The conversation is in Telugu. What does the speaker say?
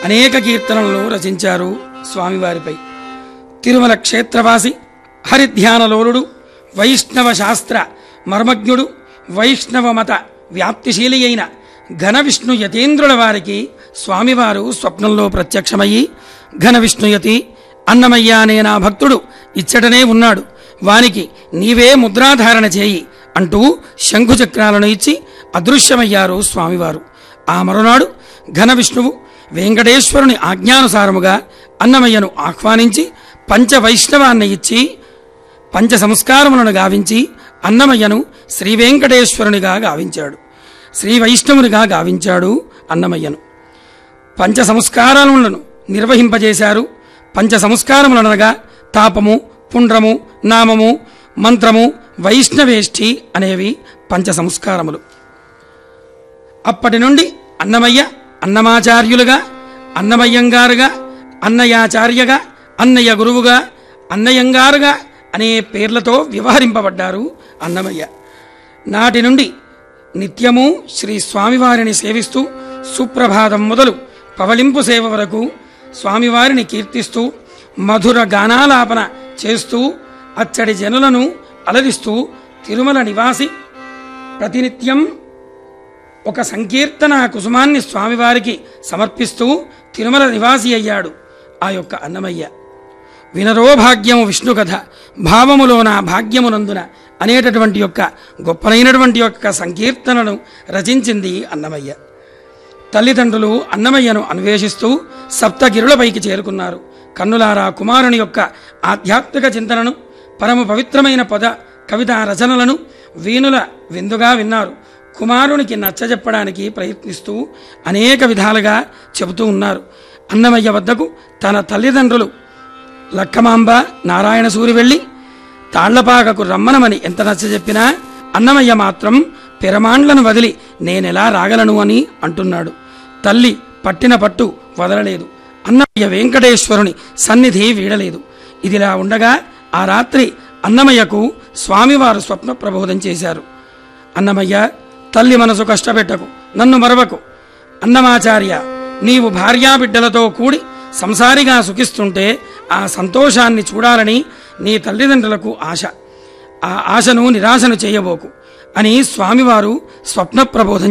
అనేక కీర్తనలను రచించారు స్వామివారిపై తిరుమల క్షేత్రవాసి హరిధ్యానలోలుడు వైష్ణవ శాస్త్ర మర్మజ్ఞుడు వైష్ణవ మత వ్యాప్తిశీలి అయిన ఘన విష్ణు యతీంద్రుల వారికి స్వామివారు స్వప్నంలో ప్రత్యక్షమయ్యి ఘన విష్ణుయతి అన్నమయ్య అనే నా భక్తుడు ఇచ్చటనే ఉన్నాడు వానికి నీవే ముద్రాధారణ చేయి అంటూ శంఖుచక్రాలను ఇచ్చి అదృశ్యమయ్యారు స్వామివారు ఆ మరునాడు ఘన విష్ణువు వెంకటేశ్వరుని ఆజ్ఞానుసారముగా అన్నమయ్యను ఆహ్వానించి పంచ వైష్ణవాన్ని ఇచ్చి పంచ సంస్కారములను గావించి అన్నమయ్యను శ్రీ వెంకటేశ్వరునిగా గావించాడు శ్రీ వైష్ణవునిగా గావించాడు అన్నమయ్యను పంచ సంస్కారములను నిర్వహింపజేశారు పంచ సంస్కారములనగా తాపము పుండ్రము నామము మంత్రము వైష్ణవేష్ఠి అనేవి పంచ సంస్కారములు అప్పటి నుండి అన్నమయ్య అన్నమాచార్యులుగా అన్నమయ్యంగారుగా అన్నయాచార్యగా అన్నయ్య గురువుగా అన్నయ్యంగారుగా అనే పేర్లతో వ్యవహరింపబడ్డారు అన్నమయ్య నాటి నుండి నిత్యము శ్రీ స్వామివారిని సేవిస్తూ సుప్రభాతం మొదలు పవలింపు సేవ వరకు స్వామివారిని కీర్తిస్తూ మధుర గానాలాపన చేస్తూ అచ్చడి జనులను అలరిస్తూ తిరుమల నివాసి ప్రతినిత్యం ఒక సంకీర్తన కుసుమాన్ని స్వామివారికి సమర్పిస్తూ తిరుమల నివాసి అయ్యాడు ఆ యొక్క అన్నమయ్య వినరో భాగ్యము విష్ణు కథ భావములోన భాగ్యమునందున అనేటటువంటి యొక్క గొప్పనైనటువంటి యొక్క సంకీర్తనను రచించింది అన్నమయ్య తల్లిదండ్రులు అన్నమయ్యను అన్వేషిస్తూ సప్తగిరులపైకి చేరుకున్నారు కన్నులారా కుమారుని యొక్క ఆధ్యాత్మిక చింతనను పరమ పవిత్రమైన పద కవితా రచనలను వీణుల విందుగా విన్నారు కుమారునికి నచ్చజెప్పడానికి ప్రయత్నిస్తూ అనేక విధాలుగా చెబుతూ ఉన్నారు అన్నమయ్య వద్దకు తన తల్లిదండ్రులు లక్కమాంబ నారాయణ సూరి వెళ్ళి తాళ్లపాకకు రమ్మనమని ఎంత నచ్చజెప్పినా అన్నమయ్య మాత్రం పిరమాండ్లను వదిలి నేనెలా రాగలను అని అంటున్నాడు తల్లి పట్టిన పట్టు వదలలేదు అన్నమయ్య వెంకటేశ్వరుని సన్నిధి వీడలేదు ఇదిలా ఉండగా ఆ రాత్రి అన్నమయ్యకు స్వామివారు స్వప్న ప్రబోధం చేశారు అన్నమయ్య తల్లి మనసు కష్టపెట్టకు నన్ను మరవకు అన్నమాచార్య నీవు భార్యాబిడ్డలతో కూడి సంసారిగా సుఖిస్తుంటే ఆ సంతోషాన్ని చూడాలని నీ తల్లిదండ్రులకు ఆశ ఆ ఆశను నిరాశను చేయబోకు అని స్వామివారు స్వప్న ప్రబోధం